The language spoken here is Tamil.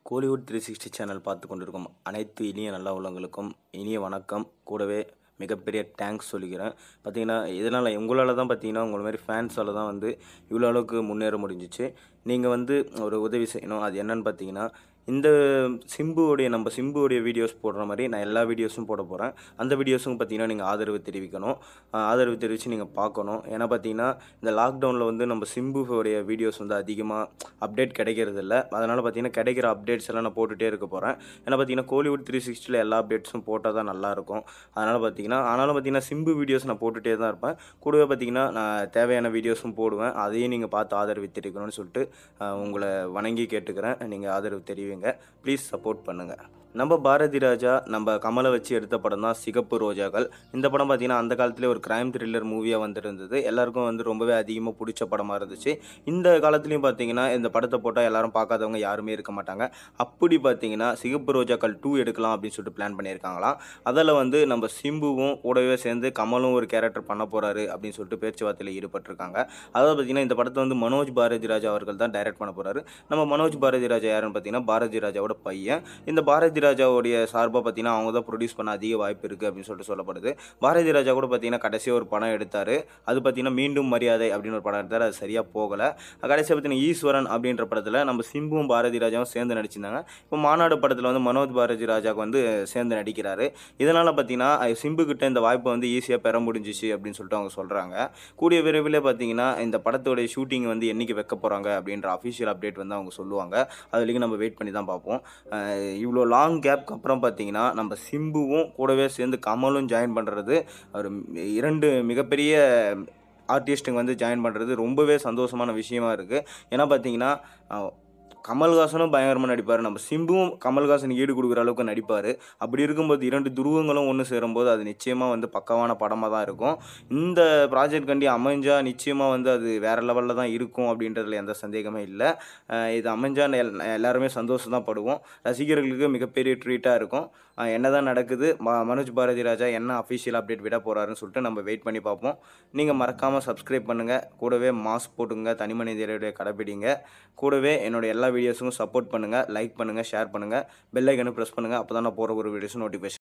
கோலிவுட் த்ரீ சிக்ஸ்டி சேனல் பார்த்து கொண்டிருக்கும் அனைத்து இனிய நல்ல உள்ளங்களுக்கும் இனிய வணக்கம் கூடவே மிகப்பெரிய தேங்க்ஸ் சொல்லிக்கிறேன் பார்த்தீங்கன்னா இதனால் உங்களால் தான் பார்த்தீங்கன்னா உங்களை மாதிரி ஃபேன்ஸால் தான் வந்து இவ்வளோ அளவுக்கு முன்னேற முடிஞ்சிச்சு நீங்கள் வந்து ஒரு உதவி செய்யணும் அது என்னன்னு பார்த்தீங்கன்னா இந்த சிம்புவோடைய நம்ம சிம்புவோடைய வீடியோஸ் போடுற மாதிரி நான் எல்லா வீடியோஸும் போட போகிறேன் அந்த வீடியோஸும் பார்த்தீங்கன்னா நீங்கள் ஆதரவு தெரிவிக்கணும் ஆஹ் ஆதரவு தெரிவித்து நீங்கள் பார்க்கணும் ஏன்னா பார்த்தீங்கன்னா இந்த லாக்டவுனில் வந்து நம்ம சிம்புவோடைய வீடியோஸ் வந்து அதிகமாக அப்டேட் கிடைக்கிறது இல்லை அதனால் பார்த்தீங்கன்னா கிடைக்கிற அப்டேட்ஸ் எல்லாம் நான் போட்டுகிட்டே இருக்க போகிறேன் ஏன்னா பார்த்தீங்கன்னா கோலிவுட் த்ரீ சிக்ஸ்டியில் எல்லா அப்டேட்ஸும் போட்டால் தான் நல்லாயிருக்கும் அதனால் பார்த்தீங்கன்னா ஆனாலும் பார்த்தீங்கன்னா சிம்பு வீடியோஸ் நான் போட்டுகிட்டே தான் இருப்பேன் கூடவே பார்த்தீங்கன்னா நான் தேவையான வீடியோஸும் போடுவேன் அதையும் நீங்கள் பார்த்து ஆதரவு தெரிவிக்கணும்னு சொல்லிட்டு ஆஹ் உங்களை வணங்கி கேட்டுக்கிறேன் நீங்கள் ஆதரவு தெரிவிங்க ப்ளீஸ் சப்போர்ட் பண்ணுங்கள் நம்ம பாரதி ராஜா நம்ம கமலை வச்சு எடுத்த படம் தான் சிகப்பு ரோஜாக்கள் இந்த படம் பார்த்தீங்கன்னா அந்த காலத்திலே ஒரு கிரைம் த்ரில்லர் மூவியாக வந்துருந்தது எல்லாருக்கும் வந்து ரொம்பவே அதிகமாக பிடிச்ச படமாக இருந்துச்சு இந்த காலத்துலேயும் பார்த்தீங்கன்னா இந்த படத்தை போட்டால் எல்லாரும் பார்க்காதவங்க யாருமே இருக்க மாட்டாங்க அப்படி பார்த்தீங்கன்னா சிகப்பு ரோஜாக்கள் டூ எடுக்கலாம் அப்படின்னு சொல்லிட்டு பிளான் பண்ணியிருக்காங்களாம் அதில் வந்து நம்ம சிம்புவும் கூடவே சேர்ந்து கமலும் ஒரு கேரக்டர் பண்ண போகிறாரு அப்படின்னு சொல்லிட்டு பேச்சுவார்த்தையில் ஈடுபட்டிருக்காங்க அதாவது பார்த்தீங்கன்னா இந்த படத்தை வந்து மனோஜ் பாரதி ராஜா அவர்கள் தான் டைரக்ட் பண்ண போகிறாரு நம்ம மனோஜ் பாரதி ராஜா யாருன்னு பார்த்தீங்கன்னா பாரதி ராஜாவோட பையன் இந்த பாரதி ராஜாவுடைய சார்பாக பார்த்தீங்கன்னா அவங்க தான் ப்ரொடியூஸ் பண்ண அதிக வாய்ப்பு இருக்குது அப்படின்னு சொல்லிட்டு சொல்லப்படுது பாரதி ராஜா கூட பார்த்தீங்கன்னா கடைசியாக ஒரு படம் எடுத்தார் அது பார்த்தீங்கன்னா மீண்டும் மரியாதை அப்படின்னு ஒரு படம் எடுத்தார் அது சரியாக போகலை கடைசியாக பார்த்தீங்கன்னா ஈஸ்வரன் அப்படின்ற படத்தில் நம்ம சிம்புவும் பாரதி ராஜாவும் சேர்ந்து நடிச்சிருந்தாங்க இப்போ மாநாடு படத்தில் வந்து மனோஜ் பாரதி ராஜாவுக்கு வந்து சேர்ந்து நடிக்கிறாரு இதனால் பார்த்தீங்கன்னா அஹ் சிம்பு கிட்ட இந்த வாய்ப்பை வந்து ஈஸியாக பெற முடிஞ்சிச்சு அப்படின்னு சொல்லிட்டு அவங்க சொல்கிறாங்க கூடிய விரைவில் பார்த்தீங்கன்னா இந்த படத்தோடைய ஷூட்டிங் வந்து என்னைக்கு வைக்க போகிறாங்க அப்படின்ற அஃபிஷியல் அப்டேட் வந்து அவங்க சொல்லுவாங்க அது வரைக்கும் நம்ம வெயிட் பண்ணி தான் பார்ப்போம் அஹ் இவ்வளோ லாங் கேப்க்கு அப்புறம் பார்த்தீங்கன்னா நம்ம சிம்புவும் கூடவே சேர்ந்து கமலும் ஜாயின் பண்ணுறது ஒரு இரண்டு மிகப்பெரிய ஆர்டிஸ்ட்டுங்க வந்து ஜாயின் பண்ணுறது ரொம்பவே சந்தோஷமான விஷயமா இருக்குது ஏன்னா பார்த்தீங்கன்னா அஹ், கமல்ஹாசனும் பயங்கரமாக நடிப்பார் நம்ம சிம்புவும் கமல்ஹாசனுக்கு ஈடு கொடுக்குற அளவுக்கு நடிப்பார் அப்படி இருக்கும்போது இரண்டு துருவங்களும் ஒன்று சேரும்போது அது நிச்சயமாக வந்து பக்கவான படமாக தான் இருக்கும் இந்த ப்ராஜெக்ட் கண்டி அமைஞ்சா நிச்சயமாக வந்து அது வேறு லெவலில் தான் இருக்கும் அப்படின்றதுல எந்த சந்தேகமே இல்லை அஹ் இது அமைஞ்சா எல் எல்லாருமே சந்தோஷம் தான் படுவோம் ரசிகர்களுக்கு மிகப்பெரிய ட்ரீட்டாக இருக்கும் அஹ் என்னதான் நடக்குது ம மனோஜ் பாரதி ராஜா என்ன அஃபிஷியல் அப்டேட் விட போகிறாருன்னு சொல்லிட்டு நம்ம வெயிட் பண்ணி பார்ப்போம் நீங்கள் மறக்காமல் சப்ஸ்கிரைப் பண்ணுங்கள் கூடவே மாஸ்க் போட்டுங்க தனி மனிதருடைய கடைப்பிடிங்க கூடவே என்னோட எல்லா வீடியோஸுக்கும் சப்போர்ட் பண்ணுங்கள் லைக் பண்ணுங்கள் ஷேர் பண்ணுங்கள் பெல் ஐக்கனை ப்ரெஸ் பண்ணுங்கள் அப்போ தான் நான் போகிற ஒரு வீடியோஸும் நோட்டிஃபிகேஷன்